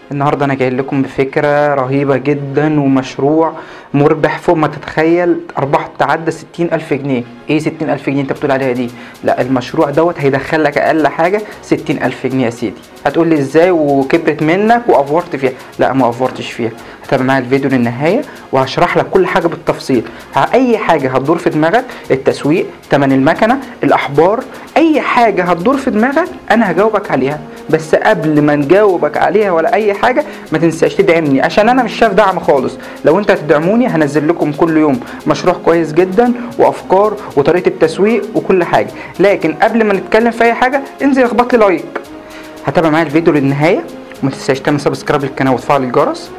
النهارده انا جاي لكم بفكره رهيبه جدا ومشروع مربح فوق ما تتخيل ارباح تعدى ستين الف جنيه ايه ستين الف جنيه انت بتقول عليها دي لا المشروع دوت هيدخل لك اقل حاجه ستين الف جنيه يا سيدي هتقول لي ازاي وكبرت منك وافورت فيها لا ما افورتش فيها هتابع معايا الفيديو للنهايه وهشرح لك كل حاجه بالتفصيل اي حاجه هتدور في دماغك التسويق تمن المكنه الاحبار اي حاجه هتدور في دماغك انا هجاوبك عليها بس قبل ما نجاوبك عليها ولا اي حاجه ما تنساش تدعمني عشان انا مش شايف دعم خالص لو انت هتدعموني هنزل لكم كل يوم مشروع كويس جدا وافكار وطريقه التسويق وكل حاجه لكن قبل ما نتكلم في اي حاجه انزل اخبط لي لايك هتابع معايا الفيديو للنهايه وما تنساش تعمل سبسكرايب للقناه وتفعل الجرس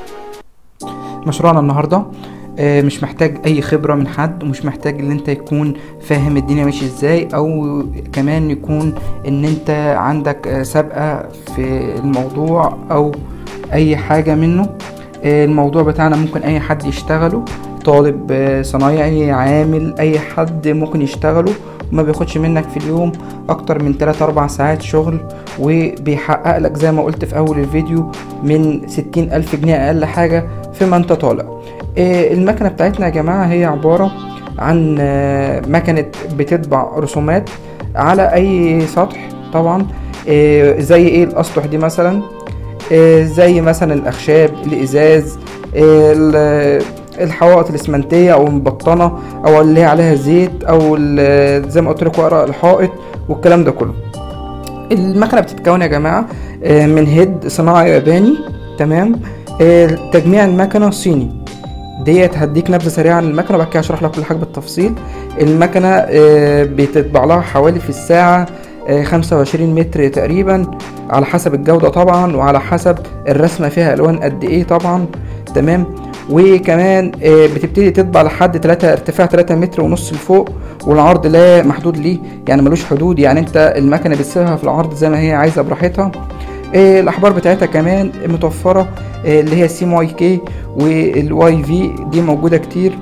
مشروعنا النهارده آه، مش محتاج اي خبره من حد ومش محتاج ان انت يكون فاهم الدنيا ماشيه ازاي او كمان يكون ان انت عندك آه، سابقه في الموضوع او اي حاجه منه آه، الموضوع بتاعنا ممكن اي حد يشتغله طالب آه، صنايعي عامل اي حد ممكن يشتغله وما بياخدش منك في اليوم اكتر من 3 4 ساعات شغل وبيحقق لك زي ما قلت في اول الفيديو من 60 الف جنيه اقل حاجه فيما انت طالع آه، المكنه بتاعتنا يا جماعه هي عباره عن آه، مكنه بتطبع رسومات على اي سطح طبعا آه، زي ايه الاسطح دي مثلا آه، زي مثلا الاخشاب الازاز آه، ال- الحوائط الاسمنتيه او المبطنه او اللي هي عليها زيت او ال- زي ما قلت لكم ورق الحائط والكلام ده كله المكنه بتتكون يا جماعه آه، من هيد صناعي ياباني تمام آه، تجميع المكنه صيني ديت هديك نبذه سريعه عن المكنه وبعد كده هشرح لك كل حاجه بالتفصيل المكنه آه، بتطبع لها حوالي في الساعه آه، 25 متر تقريبا على حسب الجوده طبعا وعلى حسب الرسمه فيها الوان قد ايه طبعا تمام وكمان آه، بتبتدي تطبع لحد 3 ارتفاع 3 متر ونص لفوق والعرض لا محدود ليه يعني ملوش حدود يعني انت المكنه بتسيبها في العرض زي ما هي عايزه براحتها آه، الاحبار بتاعتها كمان متوفره آه، اللي هي سيم واي كي والواي في دي موجوده كتير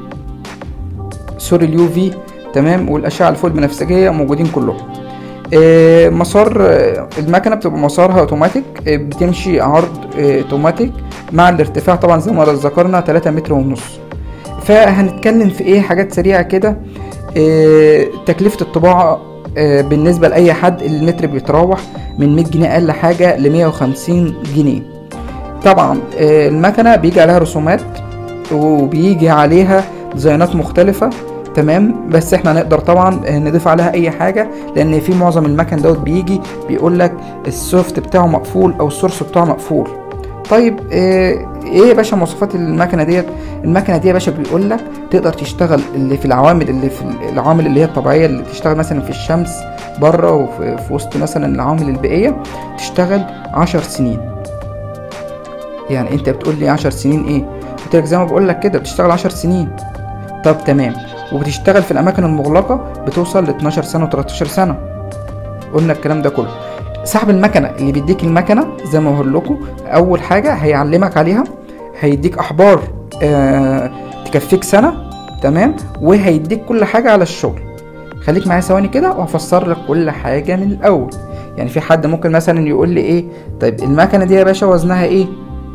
سوري اليو في تمام والاشعه الفوق البنفسجيه موجودين كلهم آه، مسار آه، المكنه بتبقى مسارها اوتوماتيك آه، بتمشي عرض آه، اوتوماتيك مع الارتفاع طبعا زي ما ذكرنا 3 متر ونص فهنتكلم في ايه حاجات سريعه كده آه، تكلفه الطباعه آه، بالنسبه لاي حد المتر بيتراوح من 100 جنيه اقل حاجه ل 150 جنيه طبعا آه، المكنه بيجي عليها رسومات وبيجي عليها ديزاينات مختلفه تمام بس احنا نقدر طبعا آه، نضيف عليها اي حاجه لان في معظم المكن دوت بيجي بيقول لك السوفت بتاعه مقفول او السورس بتاعه مقفول طيب آه، ايه يا باشا مواصفات المكنه ديت المكنه دي يا باشا بيقول لك تقدر تشتغل اللي في العوامل اللي في العوامل اللي هي الطبيعيه اللي تشتغل مثلا في الشمس بره وفي في وسط مثلا العوامل البيئيه تشتغل عشر سنين يعني انت بتقول لي عشر سنين ايه قلت لك زي ما بقول لك كده بتشتغل عشر سنين طب تمام وبتشتغل في الاماكن المغلقه بتوصل ل 12 سنه و13 سنه قلنا الكلام ده كله صاحب المكنه اللي بيديك المكنه زي ما بقول لكم اول حاجه هيعلمك عليها هيديك احبار آه تكفيك سنه تمام وهيديك كل حاجه على الشغل خليك معايا ثواني كده وهفسر لك كل حاجه من الاول يعني في حد ممكن مثلا يقول لي ايه طيب المكنه دي يا باشا وزنها ايه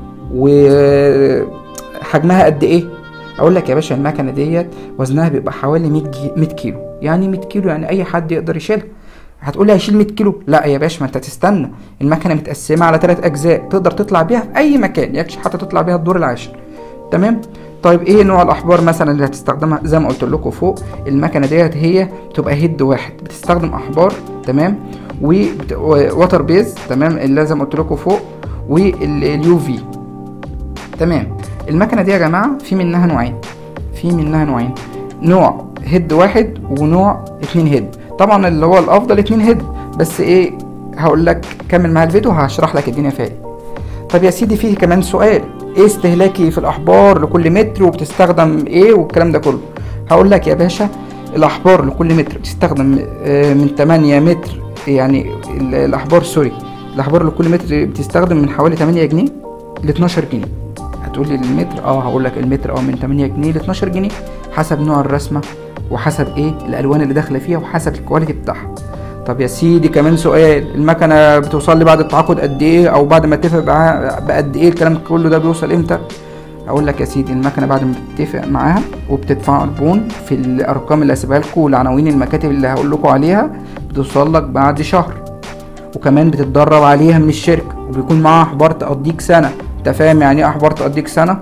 وحجمها قد ايه اقول لك يا باشا المكنه ديت وزنها بيبقى حوالي 100 جي- 100 كيلو يعني 100 كيلو يعني اي حد يقدر يشيلها هتقول لي هيشيل 100 كيلو لا يا باشا ما انت تستنى المكنه متقسمه على ثلاث اجزاء تقدر تطلع بيها في اي مكان يكش حتى تطلع بيها الدور العاشر تمام طيب ايه نوع الاحبار مثلا اللي هتستخدمها زي ما قلت لكم فوق المكنه ديت هي بتبقى هيد واحد بتستخدم احبار تمام ووتر بيز تمام اللي زي ما قلت لكم فوق واليو في تمام المكنه دي يا جماعه في منها نوعين في منها نوعين نوع هيد واحد ونوع اتنين هيد طبعا اللي هو الافضل اتنين هيد بس ايه هقول لك كمل معايا الفيديو هشرح لك الدنيا فيها ايه طب يا سيدي فيه كمان سؤال ايه استهلاكي في الاحبار لكل متر وبتستخدم ايه والكلام ده كله هقول لك يا باشا الاحبار لكل متر بتستخدم آه، من 8 متر يعني ال- الاحبار سوري الاحبار لكل متر بتستخدم من حوالي 8 جنيه ل 12 جنيه هتقول لي المتر اه هقول لك المتر اه من 8 جنيه ل 12 جنيه حسب نوع الرسمه وحسب ايه الالوان اللي داخله فيها وحسب الكواليتي بتاعها طب يا سيدي كمان سؤال المكنه بتوصل لي بعد التعاقد قد ايه او بعد ما اتفق معاها بقد ايه الكلام كله ده بيوصل امتى اقول لك يا سيدي المكنه بعد ما بتتفق معاها وبتدفع البون في الارقام اللي هسيبها لكم والعناوين المكاتب اللي هقول لكم عليها بتوصل لك بعد شهر وكمان بتتدرب عليها من الشركه وبيكون معاها احبار تقضيك سنه انت فاهم يعني ايه احبار تقضيك سنه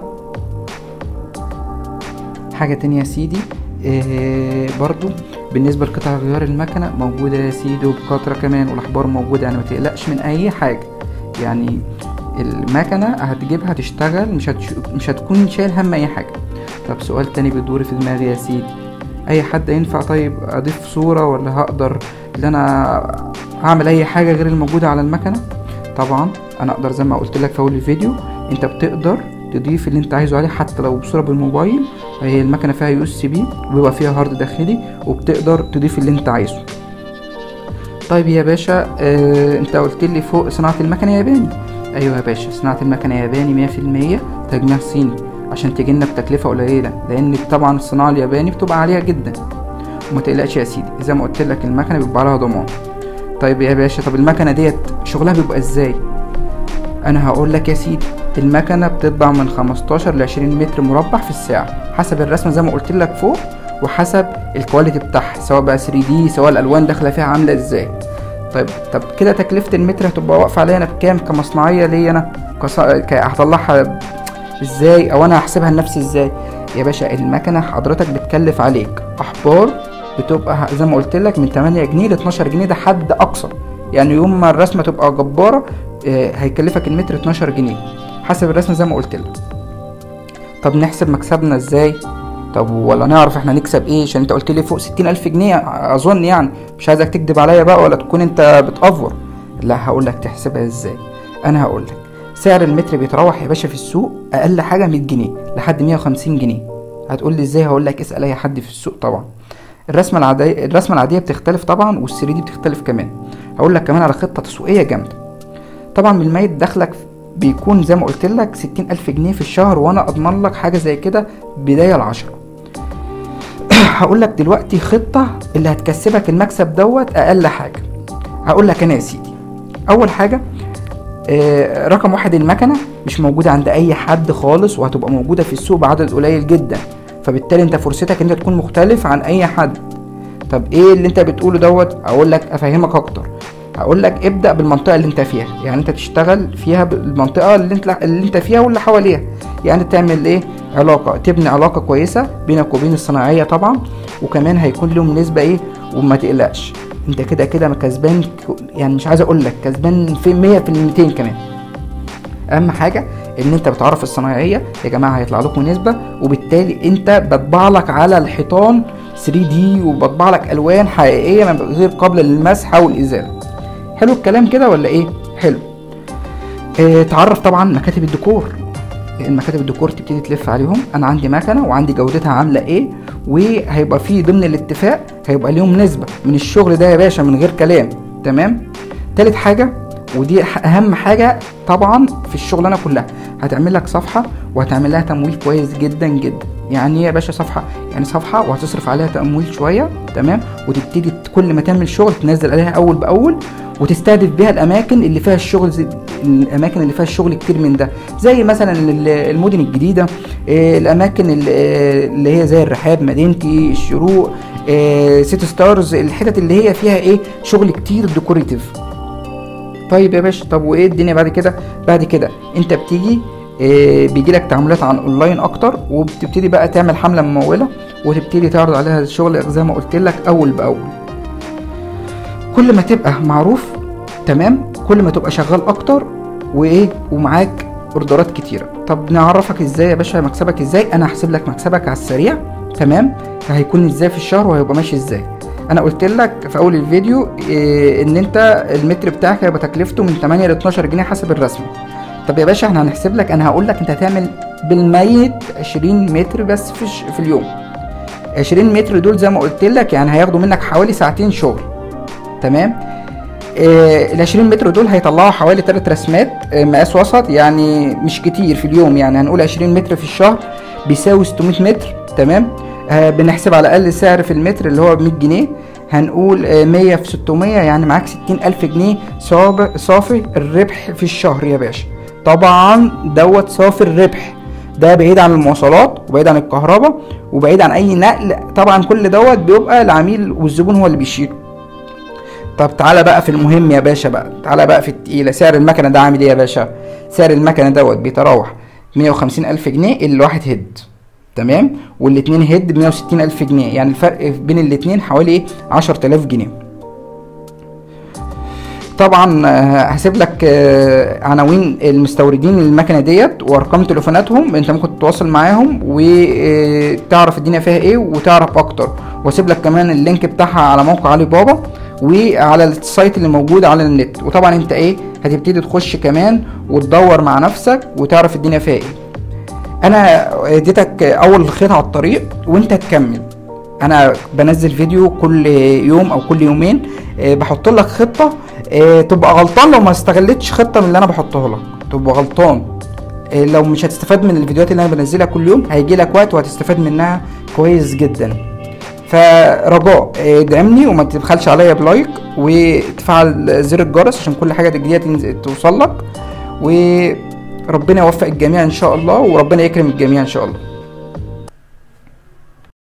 حاجه تانية يا سيدي إيه برضو بالنسبة لقطع غيار المكنة موجودة يا سيدي وبكترة كمان والأحبار موجودة يعني متقلقش من أي حاجة يعني المكنة هتجيبها تشتغل مش هتش... مش هتكون شايل هم أي حاجة طب سؤال تاني بيدور في دماغي يا سيدي أي حد ينفع طيب أضيف صورة ولا هقدر إن أنا أعمل أي حاجة غير الموجودة على المكنة طبعا أنا أقدر زي ما قلت لك في أول الفيديو أنت بتقدر تضيف اللي انت عايزه عليه حتى لو بصوره بالموبايل هي المكنه فيها يو اس بي وبيبقى فيها هارد داخلي وبتقدر تضيف اللي انت عايزه طيب يا باشا اه انت قلت لي فوق صناعه المكنه ياباني ايوه يا باشا صناعه المكنه ياباني مية في المية تجميع صيني عشان تجينا بتكلفه قليله لان طبعا الصناعه الياباني بتبقى عاليه جدا وما تقلقش يا سيدي زي ما قلت لك المكنه بيبقى عليها ضمان طيب يا باشا طب المكنه ديت شغلها بيبقى ازاي انا هقول لك يا سيدي المكنة بتطبع من 15 ل 20 متر مربع في الساعة حسب الرسمة زي ما قلت لك فوق وحسب الكواليتي بتاعها سواء بقى 3 دي سواء الالوان داخله فيها عامله ازاي طيب طب كده تكلفه المتر هتبقى واقفه عليا انا بكام كمصنعيه ليا انا كص... ك... هطلعها ازاي او انا هحسبها لنفسي ازاي يا باشا المكنه حضرتك بتكلف عليك احبار بتبقى زي ما قلت لك من 8 جنيه ل 12 جنيه ده حد اقصى يعني يوم ما الرسمه تبقى جباره آه، هيكلفك المتر 12 جنيه حسب الرسمه زي ما قلت لك طب نحسب مكسبنا ازاي طب ولا نعرف احنا نكسب ايه عشان انت قلت لي فوق ستين الف جنيه اظن يعني مش عايزك تكدب عليا بقى ولا تكون انت بتأفور لا هقول لك تحسبها ازاي انا هقول لك سعر المتر بيتراوح يا باشا في السوق اقل حاجه 100 جنيه لحد 150 جنيه هتقول لي ازاي هقول لك اسال اي حد في السوق طبعا الرسمه العاديه الرسمه العاديه بتختلف طبعا وال3 دي بتختلف كمان هقول لك كمان على خطه تسويقيه جامده طبعا من الميت دخلك بيكون زي ما قلت لك ستين ألف جنيه في الشهر وأنا أضمن لك حاجة زي كده بداية العشرة هقول لك دلوقتي خطة اللي هتكسبك المكسب دوت أقل حاجة هقول لك أنا يا سيدي أول حاجة آه، رقم واحد المكنة مش موجودة عند أي حد خالص وهتبقى موجودة في السوق بعدد قليل جدا فبالتالي انت فرصتك ان انت تكون مختلف عن اي حد طب ايه اللي انت بتقوله دوت اقول لك افهمك اكتر هقول لك ابدا بالمنطقه اللي انت فيها يعني انت تشتغل فيها بالمنطقه اللي انت اللي انت فيها واللي حواليها يعني تعمل ايه علاقه تبني علاقه كويسه بينك وبين الصناعيه طبعا وكمان هيكون لهم نسبه ايه وما تقلقش انت كده كده كسبان يعني مش عايز اقول لك كسبان في 100 في 200 كمان اهم حاجه ان انت بتعرف الصنايعيه يا جماعه هيطلع لكم نسبه وبالتالي انت بطبع لك على الحيطان 3 دي وبطبع لك الوان حقيقيه غير قابله للمسح والازاله حلو الكلام كده ولا ايه حلو اه تعرف طبعا مكاتب الديكور المكاتب الديكور تبتدي تلف عليهم انا عندي مكنه وعندي جودتها عامله ايه وهيبقى في ضمن الاتفاق هيبقى ليهم نسبه من الشغل ده يا باشا من غير كلام تمام تالت حاجه ودي اهم حاجه طبعا في الشغلانه كلها هتعمل لك صفحه وهتعمل لها تمويل كويس جدا جدا يعني ايه يا باشا صفحه يعني صفحه وهتصرف عليها تمويل شويه تمام وتبتدي كل ما تعمل شغل تنزل عليها اول باول وتستهدف بيها الاماكن اللي فيها الشغل زي الاماكن اللي فيها الشغل كتير من ده زي مثلا المدن الجديده الاماكن اللي هي زي الرحاب مدينتي الشروق سيتي ستارز الحتت اللي هي فيها ايه شغل كتير ديكوريتيف طيب يا باشا طب وايه الدنيا بعد كده بعد كده انت بتيجي إيه بيجي لك تعاملات عن اونلاين اكتر وبتبتدي بقى تعمل حمله مموله وتبتدي تعرض عليها الشغل زي ما قلت لك اول باول كل ما تبقى معروف تمام كل ما تبقى شغال اكتر وايه ومعاك اوردرات كتيره طب نعرفك ازاي يا باشا مكسبك ازاي انا هحسب لك مكسبك على السريع تمام هيكون ازاي في الشهر وهيبقى ماشي ازاي انا قلت لك في اول الفيديو إيه ان انت المتر بتاعك هيبقى تكلفته من 8 ل 12 جنيه حسب الرسمه طب يا باشا احنا هنحسب لك انا هقول لك انت هتعمل بالميت 20 متر بس في, في اليوم 20 متر دول زي ما قلت لك يعني هياخدوا منك حوالي ساعتين شغل تمام آه ال 20 متر دول هيطلعوا حوالي 3 رسمات آه مقاس وسط يعني مش كتير في اليوم يعني هنقول 20 متر في الشهر بيساوي 600 متر تمام آه بنحسب على اقل سعر في المتر اللي هو ب 100 جنيه هنقول آه، 100 في 600 يعني معاك 60 ألف جنيه صاب- صافي الربح في الشهر يا باشا طبعا دوت صافي الربح ده بعيد عن المواصلات وبعيد عن الكهرباء وبعيد عن اي نقل طبعا كل دوت بيبقى العميل والزبون هو اللي بيشيله طب تعالى بقى في المهم يا باشا بقى تعالى بقى في التقيلة سعر المكنة ده عامل ايه يا باشا سعر المكنة دوت بيتراوح 150 ألف جنيه الواحد هيد تمام والاتنين هيد ب 160 ألف جنيه يعني الفرق بين الاتنين حوالي ايه 10000 جنيه طبعا آه، هسيب لك آه، عناوين المستوردين المكنه ديت وارقام تليفوناتهم انت ممكن تتواصل معاهم وتعرف الدنيا فيها ايه وتعرف اكتر واسيب لك كمان اللينك بتاعها على موقع علي بابا وعلى السايت اللي موجود على النت وطبعا انت ايه هتبتدي تخش كمان وتدور مع نفسك وتعرف الدنيا فيها ايه انا اديتك اول خيط على الطريق وانت تكمل انا بنزل فيديو كل يوم او كل يومين آه، بحط لك خطه آه، تبقى غلطان لو ما استغلتش خطه من اللي انا بحطها لك تبقى غلطان آه، لو مش هتستفاد من الفيديوهات اللي انا بنزلها كل يوم هيجي لك وقت وهتستفاد منها كويس جدا فرجاء آه، ادعمني وما تبخلش عليا بلايك وتفعل زر الجرس عشان كل حاجه جديده تنزل توصل لك وربنا يوفق الجميع ان شاء الله وربنا يكرم الجميع ان شاء الله